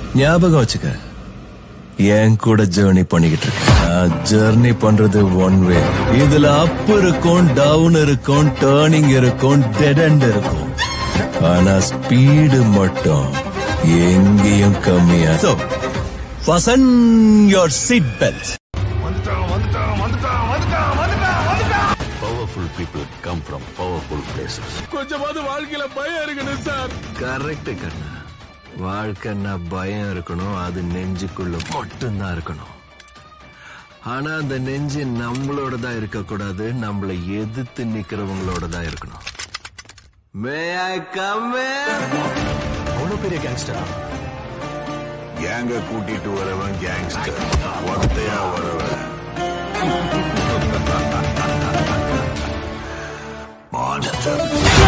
ஞாபகம் வச்சுக்க என் கூட ஜேர்னி பண்ணிக்கிட்டு இருக்கேன் ஜேர்னி பண்றது ஒன் வே இதுல அப் இருக்கும் டவுன் இருக்கும் டேர்னிங் இருக்கும் டெட் end இருக்கும் ஆனா ஸ்பீடு மட்டும் எங்கேயும் கம்மியா so fasten your seat belt powerful people come from powerful places கொஞ்சமாவது வாழ்க்கையில பயம் இருக்கணும் சார் கரெக்ட் கண்ணா வாழ்க்கைன்னா பயம் இருக்கணும் அது நெஞ்சுக்குள்ள மட்டும்தான் இருக்கணும் ஆனா அந்த நெஞ்சு நம்மளோட தான் இருக்கக்கூடாது நம்மளை எதிர்த்து நிக்கிறவங்களோட தான் இருக்கணும் மே ஐ கம் அவ்வளவு பெரிய கேங்ஸ்டரா கேங்க கூட்டிட்டு வரவன் கேங்ஸ்டர் ஒத்தையா வரவன் மான்ஸ்டர்